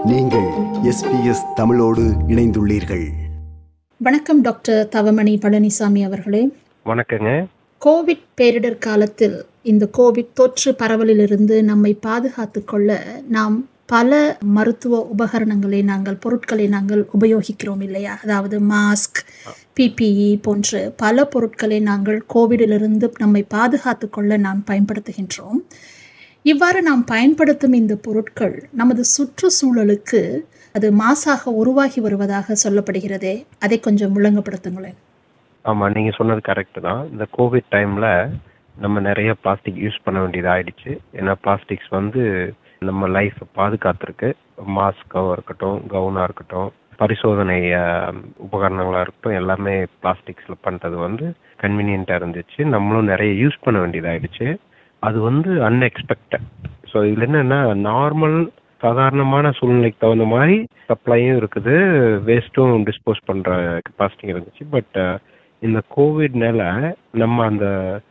நீங்கள் எஸ்பிஎஸ் தமிழோடு இணைந்துள்ளீர்கள் வணக்கம் டாக்டர் தவமணி பழனிசாமி அவர்களே வணக்கங்க கோவிட் பேரிடர் காலத்தில் இந்த கோவிட் தொற்று பரவலிலிருந்து நம்மை பாதுகாத்து கொள்ள நாம் பல மருத்துவ உபகரணங்களை நாங்கள் பொருட்களை நாங்கள் உபயோகிக்கிறோம் இல்லையா அதாவது மாஸ்க் பிபிஇ போன்ற பல பொருட்களை நாங்கள் கோவிடிலிருந்து நம்மை பாதுகாத்து கொள்ள நாம் பயன்படுத்துகின்றோம் இவ்வாறு நாம் பயன்படுத்தும் இந்த பொருட்கள் நமது சுற்றுச்சூழலுக்கு அது மாசாக உருவாகி வருவதாக சொல்லப்படுகிறதே அதை கொஞ்சம் விளங்கப்படுத்துங்களேன் ஆமா நீங்க சொன்னது கரெக்ட் தான் இந்த கோவிட் டைம்ல நம்ம நிறைய பிளாஸ்டிக் யூஸ் பண்ண வேண்டியது ஆயிடுச்சு ஏன்னா பிளாஸ்டிக்ஸ் வந்து நம்ம லைஃப் பாதுகாத்திருக்கு மாஸ்காக இருக்கட்டும் கவுனாக இருக்கட்டும் பரிசோதனை அஹ், உபகரணங்களா இருக்கட்டும் எல்லாமே பிளாஸ்டிக்ஸ்ல பண்றது வந்து கன்வீனியன்ட்டா இருந்துச்சு நம்மளும் நிறைய யூஸ் பண்ண வேண்டியது ஆயிடுச்சு அது வந்து அன்எக்ஸ்பெக்டட் ஸோ இதுல என்னன்னா நார்மல் சாதாரணமான சூழ்நிலைக்கு தகுந்த மாதிரி சப்ளையும் இருக்குது வேஸ்ட்டும் டிஸ்போஸ் பண்ற கெப்பாசிட்டி இருந்துச்சு பட் இந்த கோவிட்னால நம்ம அந்த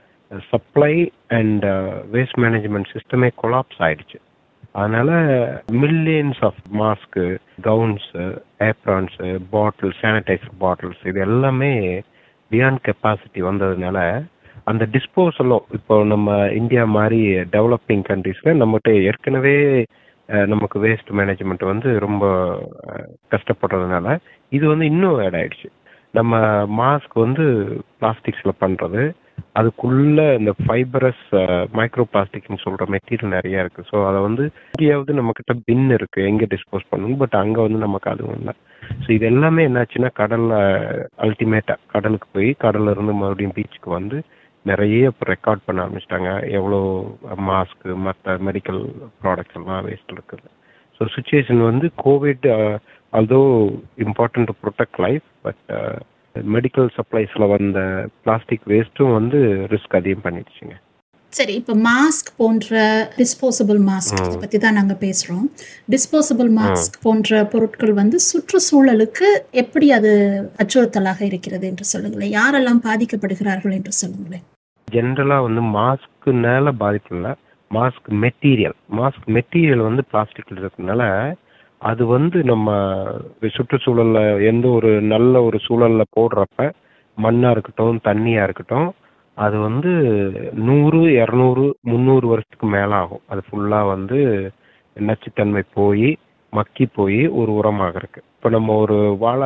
சப்ளை அண்ட் வேஸ்ட் மேனேஜ்மெண்ட் சிஸ்டமே கொலாப்ஸ் ஆயிடுச்சு அதனால millions of mask gowns aprons bottle sanitizer bottles இது எல்லாமே பியாண்ட் கெப்பாசிட்டி வந்ததுனால அந்த டிஸ்போசலும் இப்போ நம்ம இந்தியா மாதிரி டெவலப்பிங் கண்ட்ரீஸ்ல நம்மகிட்ட ஏற்கனவே அஹ், நமக்கு வேஸ்ட் மேனேஜ்மெண்ட் வந்து ரொம்ப அஹ், கஷ்டப்படுறதுனால இது வந்து இன்னும் ஆட் ஆயிடுச்சு நம்ம மாஸ்க் வந்து பிளாஸ்டிக்ஸ்ல பண்றது அதுக்குள்ள இந்த ஃபைபரஸ் மைக்ரோ பிளாஸ்டிக்னு சொல்ற மெட்டீரியல் நிறைய இருக்கு ஸோ அதை வந்து இங்கேயாவது நம்ம கிட்ட பின் இருக்கு எங்க டிஸ்போஸ் பண்ணணும் பட் அங்க வந்து நமக்கு அதுவும் இல்லை ஸோ இது எல்லாமே என்னாச்சுன்னா கடல்ல அல்டிமேட்டா கடலுக்கு போய் கடல்ல இருந்து மறுபடியும் பீச்சுக்கு வந்து நிறைய இப்போ ரெக்கார்ட் பண்ண ஆரம்பிச்சிட்டாங்க எவ்வளோ மாஸ்க் மற்ற மெடிக்கல் ப்ராடக்ட்ஸ் எல்லாம் வேஸ்ட் இருக்குது ஸோ சுச்சுவேஷன் வந்து Covid although important to protect life but medical சப்ளைஸில் வந்த பிளாஸ்டிக் வேஸ்ட்டும் வந்து ரிஸ்க் அதிகம் பண்ணிடுச்சுங்க சரி இப்போ மாஸ்க் போன்ற டிஸ்போசபிள் மாஸ்க் இதை பற்றி தான் நாங்கள் பேசுகிறோம் டிஸ்போசபிள் மாஸ்க் போன்ற பொருட்கள் வந்து சுற்றுச்சூழலுக்கு எப்படி அது அச்சுறுத்தலாக இருக்கிறது என்று சொல்லுங்களேன் யாரெல்லாம் பாதிக்கப்படுகிறார்கள் என்று சொல்லுங்களேன் ஜென்ரலாக வந்து மாஸ்க்குனால பாதிப்பு இல்லை மாஸ்க் மெட்டீரியல் மாஸ்க் மெட்டீரியல் வந்து பிளாஸ்டிக்ல இருக்கிறதுனால அது வந்து நம்ம சுற்றுச்சூழல்ல எந்த ஒரு நல்ல ஒரு சூழல்ல போடுறப்ப மண்ணா இருக்கட்டும் தண்ணியா இருக்கட்டும் அது வந்து நூறு இரநூறு முந்நூறு வருஷத்துக்கு மேல ஆகும் அது ஃபுல்லா வந்து நச்சுத்தன்மை போய் மக்கி போய் ஒரு உரமாக இருக்கு இப்போ நம்ம ஒரு வாழை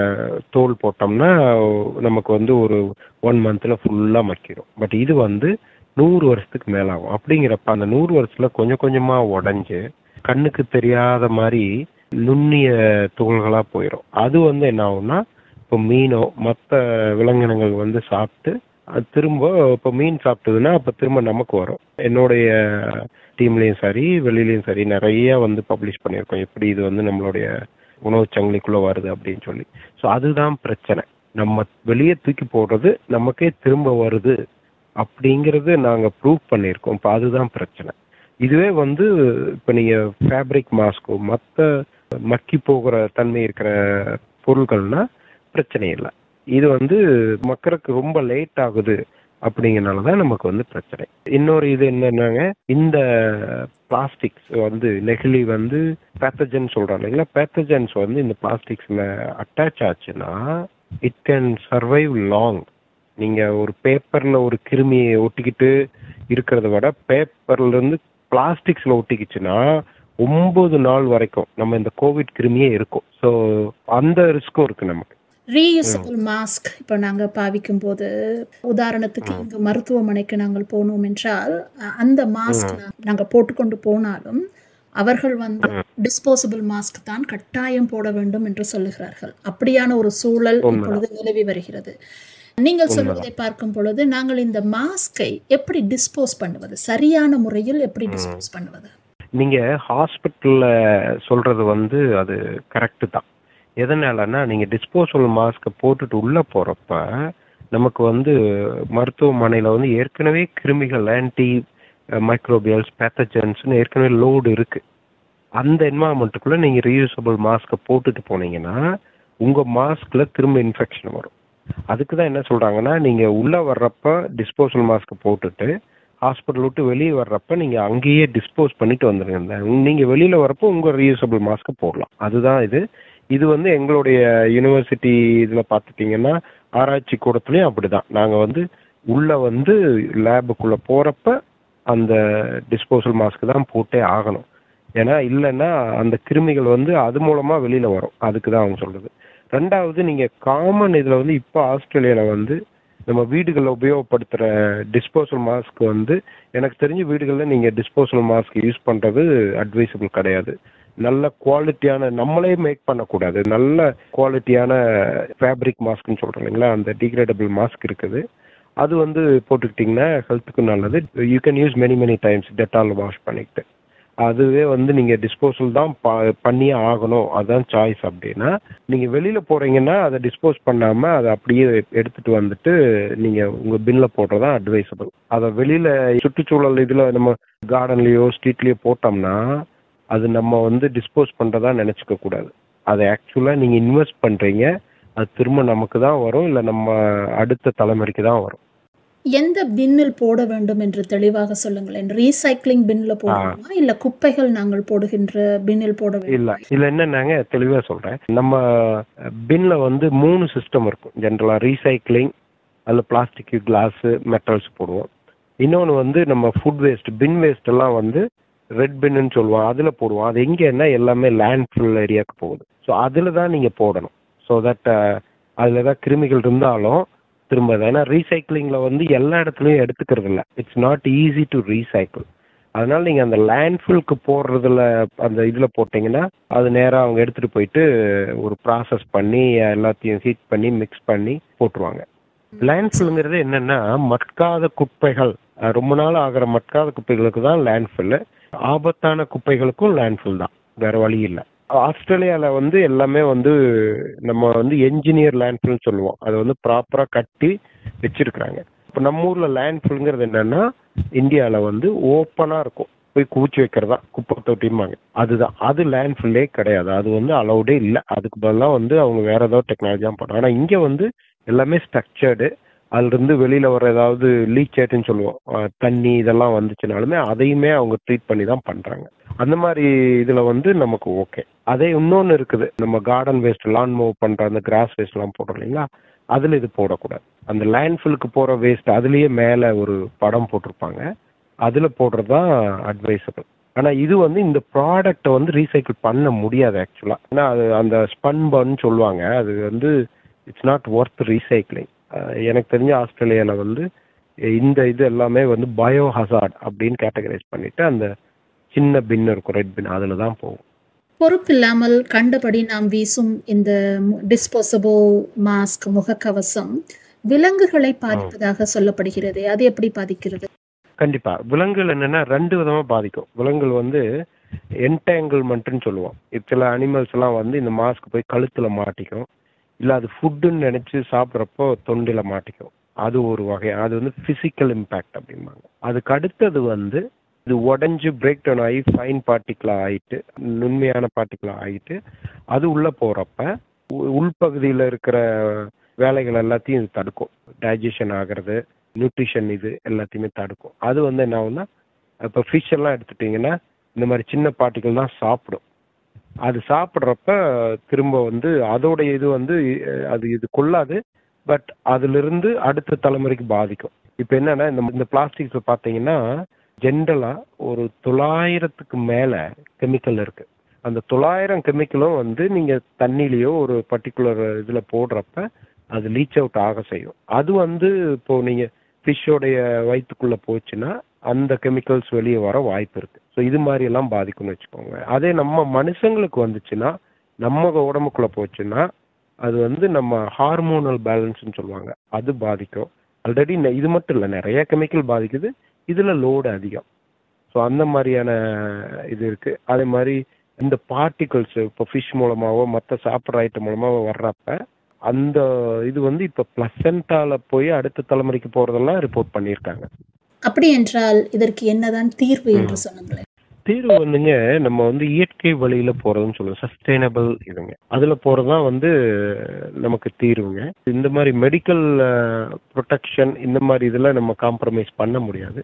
தோல் போட்டோம்னா நமக்கு வந்து ஒரு ஒன் மந்த்ல ஃபுல்லா மக்கிடும் பட் இது வந்து நூறு வருஷத்துக்கு மேல ஆகும் அப்படிங்கிறப்ப அந்த நூறு வருஷத்துல கொஞ்சம் கொஞ்சமா உடைஞ்சு கண்ணுக்கு தெரியாத மாதிரி நுண்ணிய துகள்களா போயிடும் அது வந்து என்ன ஆகும்னா இப்போ மீனோ மற்ற விலங்கினங்கள் வந்து சாப்பிட்டு அது திரும்ப இப்போ மீன் சாப்பிட்டதுன்னா அப்போ திரும்ப நமக்கு வரும் என்னுடைய டீம்லேயும் சரி வெளியிலயும் சரி நிறைய வந்து பப்ளிஷ் பண்ணியிருக்கோம் எப்படி இது வந்து நம்மளுடைய உணவுச் சங்கிலிக்குள்ள வருது அப்படின்னு சொல்லி ஸோ அதுதான் பிரச்சனை நம்ம வெளியே தூக்கி போடுறது நமக்கே திரும்ப வருது அப்படிங்கிறது நாங்கள் ப்ரூவ் பண்ணியிருக்கோம் இப்போ அதுதான் பிரச்சனை இதுவே வந்து இப்போ நீங்கள் ஃபேப்ரிக் மாஸ்கோ மற்ற மக்கி போகிற தன்மை இருக்கிற பொருட்கள்னா பிரச்சனை இல்லை இது வந்து மக்களுக்கு ரொம்ப லேட் ஆகுது அப்படிங்கறனால தான் நமக்கு வந்து பிரச்சனை இன்னொரு இது என்னன்னாங்க இந்த பிளாஸ்டிக்ஸ் வந்து நெகிழி வந்து பேத்தஜன் சொல்றோம் இல்லைங்களா பேத்தஜன்ஸ் வந்து இந்த பிளாஸ்டிக்ஸ்ல அட்டாச் ஆச்சுன்னா இட் கேன் சர்வைவ் லாங் நீங்க ஒரு பேப்பர்ல ஒரு கிருமியை ஒட்டிக்கிட்டு இருக்கிறத விட பேப்பர்ல இருந்து பிளாஸ்டிக்ஸ்ல ஒட்டிக்கிச்சுன்னா ஒன்பது நாள் வரைக்கும் நம்ம இந்த கோவிட் கிருமியே இருக்கும் ஸோ அந்த ரிஸ்க்கும் இருக்கு நமக்கு ரீயூசபிள் மாஸ்க் இப்போ நாங்கள் பாவிக்கும் போது உதாரணத்துக்கு இங்கே மருத்துவமனைக்கு நாங்கள் போனோம் என்றால் அ- அந்த மாஸ்க் நாங்கள் போட்டுக்கொண்டு போனாலும் அவர்கள் வந்து டிஸ்போசபிள் மாஸ்க் தான் கட்டாயம் போட வேண்டும் என்று சொல்லுகிறார்கள் அப்படியான ஒரு சூழல் இப்பொழுது நிலவி வருகிறது நீங்கள் சொல்வதை பார்க்கும் பொழுது நாங்கள் இந்த மாஸ்கை எப்படி டிஸ்போஸ் பண்ணுவது சரியான முறையில் எப்படி டிஸ்போஸ் பண்ணுவது நீங்க ஹாஸ்பிட்டல்ல சொல்றது வந்து அது கரெக்ட் தான் எதனாலன்னா நீங்க டிஸ்போசபிள் மாஸ்க்கை போட்டுட்டு உள்ள போறப்ப நமக்கு வந்து மருத்துவமனையில வந்து ஏற்கனவே கிருமிகள் ஆன்டி மைக்ரோபியல்ஸ் பேத்தஜன்ஸ்னு ஏற்கனவே லோடு இருக்கு அந்த என்வாயன்மெண்ட்டுக்குள்ள நீங்க ரீயூசபிள் மாஸ்க்கை போட்டுட்டு போனீங்கன்னா உங்க மாஸ்க்ல திரும்ப இன்ஃபெக்ஷன் வரும் அதுக்கு தான் என்ன சொல்றாங்கன்னா நீங்க உள்ள வர்றப்ப டிஸ்போசபிள் மாஸ்க் போட்டுட்டு ஹாஸ்பிட்டல் விட்டு வெளியே வர்றப்ப நீங்க அங்கேயே டிஸ்போஸ் பண்ணிட்டு வந்துருங்க இந்த நீங்க வெளியில வரப்போ உங்க ரீயூசபிள் மாஸ்க்கை போடலாம் அதுதான் இது இது வந்து எங்களுடைய யூனிவர்சிட்டி இதுல பார்த்துட்டீங்கன்னா ஆராய்ச்சி கூடத்துலயும் அப்படிதான் நாங்க வந்து உள்ள வந்து லேபுக்குள்ள போறப்ப அந்த டிஸ்போசல் மாஸ்க் தான் போட்டே ஆகணும் ஏன்னா இல்லைன்னா அந்த கிருமிகள் வந்து அது மூலமா வெளியில வரும் அதுக்கு தான் அவங்க சொல்றது ரெண்டாவது நீங்க காமன் இதுல வந்து இப்போ ஆஸ்திரேலியால வந்து நம்ம வீடுகளில் உபயோகப்படுத்துற டிஸ்போசல் மாஸ்க் வந்து எனக்கு தெரிஞ்ச வீடுகளில் நீங்க டிஸ்போசல் மாஸ்க் யூஸ் பண்றது அட்வைசபிள் கிடையாது நல்ல குவாலிட்டியான நம்மளே மேக் பண்ணக்கூடாது நல்ல குவாலிட்டியான ஃபேப்ரிக் மாஸ்க்னு சொல்றோம் இல்லைங்களா அந்த டிகிரேடபிள் மாஸ்க் இருக்குது அது வந்து போட்டுக்கிட்டிங்கன்னா ஹெல்த்துக்கு நல்லது you can use many many times Dettol wash பண்ணிக்கிட்டு அதுவே வந்து நீங்க டிஸ்போசல் தான் ப- பண்ணியே ஆகணும் அதுதான் சாய்ஸ் அப்படின்னா நீங்க வெளியில போறீங்கன்னா அதை டிஸ்போஸ் பண்ணாம அதை அப்படியே எடுத்துட்டு வந்துட்டு நீங்க உங்க பின்ல போடுறதா அட்வைசபிள் அதை வெளியில சுற்றுச்சூழல் இதுல நம்ம கார்டன்லயோ ஸ்ட்ரீட்லயோ போட்டோம்னா அது நம்ம வந்து டிஸ்போஸ் பண்றதா நினைச்சுக்க கூடாது அதை ஆக்சுவலா நீங்க இன்வெஸ்ட் பண்றீங்க அது திரும்ப நமக்கு தான் வரும் இல்ல நம்ம அடுத்த தலைமுறைக்கு தான் வரும் எந்த பின்னில் போட வேண்டும் என்று தெளிவாக சொல்லுங்களேன் ரீசைக்ளிங் பின்ல போடணுமா இல்ல குப்பைகள் நாங்கள் போடுகின்ற பின்னில் போட இல்ல வேண்டும் இதுல என்னன்னாங்க தெளிவா சொல்றேன் நம்ம பின்ல வந்து மூணு சிஸ்டம் இருக்கும் ஜென்ரலா ரீசைக்ளிங் அதுல பிளாஸ்டிக் கிளாஸ் மெட்டல்ஸ் போடுவோம் இன்னொன்று வந்து நம்ம ஃபுட் வேஸ்ட் பின் வேஸ்ட் எல்லாம் வந்து ரெட் பின்னு சொல்லுவோம் அதுல போடுவோம் அது எங்கன்னா எல்லாமே லேண்ட் ஃபில் ஏரியாவுக்கு போகுது ஸோ அதுல தான் நீங்க போடணும் ஸோ தட் அதுல ஏதாவது கிருமிகள் இருந்தாலும் திரும்ப அது. ஏன்னா ரீசைக்ளிங்ல வந்து எல்லா இடத்துலயும் எடுத்துக்கிறது இல்ல it's not easy to recycle அதனால நீங்க அந்த லேண்ட்ஃபில்க்கு போடுறதுல அந்த இதுல போட்டீங்கன்னா அது நேரா அவங்க எடுத்துட்டு போயிட்டு ஒரு ப்ராசஸ் பண்ணி எல்லாத்தையும் ஹீட் பண்ணி மிக்ஸ் பண்ணி போட்டுருவாங்க லேண்ட்ஃபில்ங்கிறது என்னன்னா மட்காத குப்பைகள் அஹ் ரொம்ப நாள் ஆகிற மட்காத குப்பைகளுக்கு தான் லேண்ட்ஃபில் ஆபத்தான குப்பைகளுக்கும் லேண்ட்ஃபில் தான் வேற வழி இல்லை ஆஸ்திரேலியால வந்து எல்லாமே வந்து நம்ம வந்து என்ஜினியர் லேண்ட்ஃபில்னு சொல்லுவோம் அதை வந்து ப்ராப்பரா கட்டி வச்சிருக்கிறாங்க இப்போ நம்ம ஊர்ல லேண்ட்ஃபில்ங்கிறது என்னன்னா இந்தியால வந்து ஓப்பனா இருக்கும் போய் குவிச்சு வைக்கிறதா குப்பை தொட்டிம்பாங்க அதுதான் அது லேண்ட்ஃபில்லே கிடையாது அது வந்து அலௌடே இல்லை அதுக்கு பதிலாக வந்து அவங்க வேற ஏதாவது டெக்னாலஜி தான் பண்ணுறாங்க ஆனால் இங்கே வந்து எல்லாமே ஸ்ட்ரக்சர்டு அதுல இருந்து வெளியில வர ஏதாவது லீச்சேட்டுன்னு சொல்லுவோம் அஹ் தண்ணி இதெல்லாம் வந்துச்சுனாலுமே அதையுமே அவங்க ட்ரீட் பண்ணி தான் பண்றாங்க அந்த மாதிரி இதுல வந்து நமக்கு ஓகே அதே இன்னொன்னு இருக்குது நம்ம கார்டன் வேஸ்ட் லான் மூவ் பண்ற அந்த கிராஸ் வேஸ்ட் எல்லாம் போடுறோம் இல்லைங்களா அதுல இது போடக்கூடாது அந்த லேண்ட்ஃபில்க்கு போற வேஸ்ட் அதுலயே மேல ஒரு படம் போட்டிருப்பாங்க அதுல போடுறது தான் அட்வைசபிள் ஆனா இது வந்து இந்த ப்ராடக்ட்டை வந்து ரீசைக்கிள் பண்ண முடியாது ஆக்சுவலா ஏன்னா அது அந்த ஸ்பன் பன்னு சொல்லுவாங்க அது வந்து இட்ஸ் நாட் ஒர்த் ரீசைக்ளிங் எனக்கு தெரிஞ்ச ஆஸ்திரேலியால வந்து இந்த இது எல்லாமே வந்து பயோ ஹசார்ட் அப்படின்னு கேட்டகரைஸ் பண்ணிட்டு அந்த சின்ன பின் இருக்கும் ரெட் பின் அதுல தான் போகும் பொறுப்பில்லாமல் கண்டபடி நாம் வீசும் இந்த டிஸ்போசபிள் மாஸ்க் முகக்கவசம் விலங்குகளை பாதிப்பதாக சொல்லப்படுகிறது அது எப்படி பாதிக்கிறது கண்டிப்பா விலங்குகள் என்னன்னா ரெண்டு விதமா பாதிக்கும் விலங்குகள் வந்து என்டேங்கிள்மெண்ட்னு சொல்லுவோம் இது சில அனிமல்ஸ் எல்லாம் வந்து இந்த மாஸ்க் போய் கழுத்துல மாட்டிக்கும் இல்ல அது ஃபுட்டுன்னு நினைச்சு சாப்பிட்றப்போ தொண்டில மாட்டிக்கும் அது ஒரு வகை அது வந்து பிசிக்கல் இம்பேக்ட் அப்படிம்பாங்க அதுக்கு அடுத்தது வந்து இது உடஞ்சு பிரேக் டவுன் ஆகி ஃபைன் பார்ட்டிகளா ஆயிட்டு நுண்மையான பார்ட்டிகளா ஆயிட்டு அது உள்ள போறப்ப உ- உள்பகுதியில இருக்கிற வேலைகள் எல்லாத்தையும் இது தடுக்கும் டைஜஷன் ஆகிறது நியூட்ரிஷன் இது எல்லாத்தையுமே தடுக்கும் அது வந்து என்ன ஆகும்னா இப்போ ஃபிஷ் எல்லாம் எடுத்துட்டீங்கன்னா இந்த மாதிரி சின்ன பார்ட்டிகள் தான் சாப்பிடும் அது சாப்பிட்றப்ப திரும்ப வந்து அதோட இது வந்து அஹ், அது இது கொள்ளாது பட் அதிலிருந்து அடுத்த தலைமுறைக்கு பாதிக்கும் இப்போ என்னன்னா இந்த இந்த பிளாஸ்டிக்ஸ் பார்த்தீங்கன்னா ஜென்ரலா ஒரு தொள்ளாயிரத்துக்கு மேல கெமிக்கல் இருக்கு அந்த தொள்ளாயிரம் கெமிக்கலும் வந்து நீங்க தண்ணியிலயோ ஒரு பர்டிகுலர் இதுல போடுறப்ப அது லீச் அவுட் ஆக செய்யும் அது வந்து இப்போ நீங்க ஃபிஷ்ஷோடைய வயிற்றுக்குள்ள போச்சுன்னா அந்த கெமிக்கல்ஸ் வெளியே வர வாய்ப்பு இருக்கு ஸோ இது மாதிரி எல்லாம் பாதிக்கும்னு வச்சுக்கோங்க அதே நம்ம மனுஷங்களுக்கு வந்துச்சுன்னா நம்ம உடம்புக்குள்ள போச்சுன்னா அது வந்து நம்ம ஹார்மோனல் பேலன்ஸ்னு சொல்லுவாங்க அது பாதிக்கும் ஆல்ரெடி இது மட்டும் இல்லை நிறைய கெமிக்கல் பாதிக்குது இதுல லோடு அதிகம் ஸோ அந்த மாதிரியான இது இருக்கு அதே மாதிரி இந்த பார்ட்டிகல்ஸ் இப்போ ஃபிஷ் மூலமாவோ மற்ற சாப்பிட்ற ஐட்டம் மூலமாவோ வர்றப்ப அந்த இது வந்து இப்போ பிளசண்டால போய் அடுத்த தலைமுறைக்கு போறதெல்லாம் ரிப்போர்ட் பண்ணியிருக்காங்க அப்படி என்றால் இதற்கு என்னதான் தீர்வு என்று சொல்லுங்களேன் தீர்வு வந்துங்க நம்ம வந்து இயற்கை வழியில போறதுன்னு சொல்லுவோம் சஸ்டைனபிள் இதுங்க அதுல போறதுதான் வந்து நமக்கு தீர்வுங்க இந்த மாதிரி மெடிக்கல் ப்ரொடெக்ஷன் இந்த மாதிரி இதுல நம்ம காம்ப்ரமைஸ் பண்ண முடியாது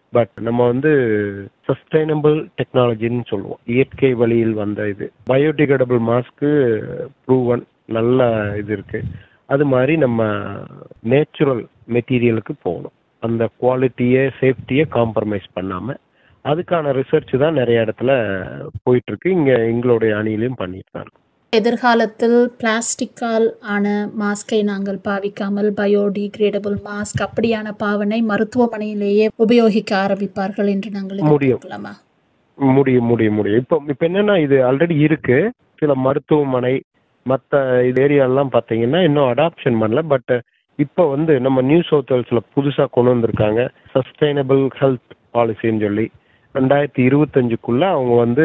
பட் நம்ம வந்து சஸ்டைனபிள் டெக்னாலஜின்னு சொல்லுவோம் இயற்கை வழியில் வந்த இது பயோடிகிரேடபிள் மாஸ்க்கு ப்ரூவன் நல்ல இது இருக்கு அது மாதிரி நம்ம நேச்சுரல் மெட்டீரியலுக்கு போகணும் அந்த குவாலிட்டியை சேஃப்டியை காம்ப்ரமைஸ் பண்ணாம அதுக்கான ரிசர்ச் தான் நிறைய இடத்துல போயிட்டு இருக்கு இங்க எங்களுடைய அணியிலையும் பண்ணிட்டு தான் இருக்கோம் எதிர்காலத்தில் பிளாஸ்டிக்கால் ஆன மாஸ்கை நாங்கள் பாவிக்காமல் பயோடிகிரேடபிள் மாஸ்க் அப்படியான பாவனை மருத்துவமனையிலேயே உபயோகிக்க ஆரம்பிப்பார்கள் என்று நாங்கள் முடியும். எதிர்பார்க்கலாமா முடியும் முடியும் முடியும் இப்போ இப்போ என்னன்னா இது ஆல்ரெடி இருக்கு சில மருத்துவமனை மற்ற இது ஏரியாலாம் பார்த்தீங்கன்னா இன்னும் அடாப்ஷன் பண்ணல பட் இப்போ வந்து நம்ம நியூ சவுத் வேல்ஸில் புதுசாக கொண்டு வந்திருக்காங்க சஸ்டைனபிள் ஹெல்த் பாலிசின்னு சொல்லி ரெண்டாயிரத்தி இருபத்தஞ்சுக்குள்ள அவங்க வந்து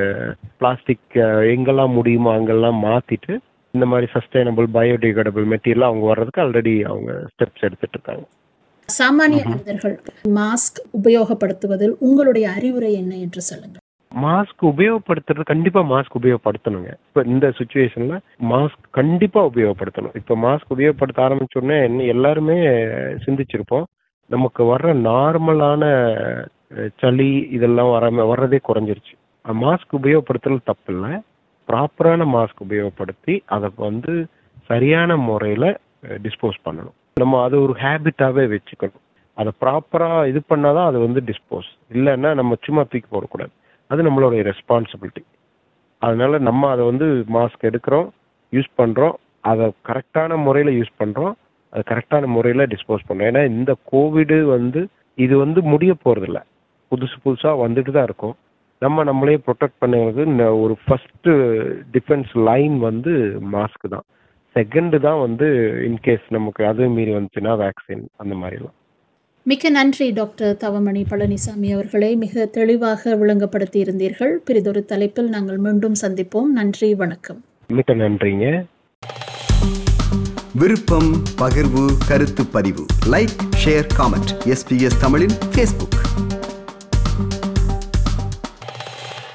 பிளாஸ்டிக் எங்கெல்லாம் முடியுமோ அங்கெல்லாம் மாத்திட்டு இந்த மாதிரி சஸ்டைனபிள் பயோடிகிரேடபிள் மெட்டீரியல் அவங்க வர்றதுக்கு ஆல்ரெடி அவங்க ஸ்டெப்ஸ் எடுத்துட்டு இருக்காங்க சாமானிய மனிதர்கள் மாஸ்க் உபயோகப்படுத்துவதில் உங்களுடைய அறிவுரை என்ன என்று சொல்லுங்கள் மாஸ்க் உபயோகப்படுத்துறது கண்டிப்பா மாஸ்க் உபயோகப்படுத்தணுங்க இப்ப இந்த சுச்சுவேஷன்ல மாஸ்க் கண்டிப்பா உபயோகப்படுத்தணும் இப்ப மாஸ்க் உபயோகப்படுத்த ஆரம்பிச்ச உடனே என்ன எல்லாருமே சிந்திச்சிருப்போம் நமக்கு வர்ற நார்மலான அஹ், சளி இதெல்லாம் வராம வர்றதே குறைஞ்சிருச்சு மாஸ்க் உபயோகப்படுத்துறது தப்பு இல்லை ப்ராப்பரான மாஸ்க் உபயோகப்படுத்தி அதை வந்து சரியான முறையில டிஸ்போஸ் பண்ணணும் நம்ம அது ஒரு ஹேபிட்டாவே வச்சுக்கணும் அதை ப்ராப்பரா இது பண்ணாதான் அது வந்து டிஸ்போஸ் இல்லைன்னா நம்ம சும்மா தூக்கி போடக்கூடாது அது நம்மளுடைய ரெஸ்பான்சிபிலிட்டி அதனால நம்ம அதை வந்து மாஸ்க் எடுக்கிறோம் யூஸ் பண்றோம் அதை கரெக்டான முறையில யூஸ் பண்றோம் அது கரெக்டான முறையில டிஸ்போஸ் பண்றோம் ஏன்னா இந்த கோவிடு வந்து இது வந்து முடிய போறது இல்ல புதுசு புதுசா வந்துட்டு தான் இருக்கும் நம்ம நம்மளே ப்ரொடெக்ட் பண்ணுறது ஒரு ஃபர்ஸ்ட் டிஃபென்ஸ் லைன் வந்து மாஸ்க் தான் செகண்ட் தான் வந்து இன்கேஸ் நமக்கு அது மீறி வந்துச்சுன்னா வேக்சின் அந்த மாதிரிலாம் மிக்க நன்றி டாக்டர் தவமணி பழனிசாமி அவர்களை மிக தெளிவாக விளங்கப்படுத்தி இருந்தீர்கள் பிறிதொரு தலைப்பில் நாங்கள் மீண்டும் சந்திப்போம் நன்றி வணக்கம் மிக்க நன்றிங்க விருப்பம் பகிர்வு கருத்து பதிவு லைக் ஷேர் காமெண்ட் எஸ்பிஎஸ் தமிழின் ஃபேஸ்புக்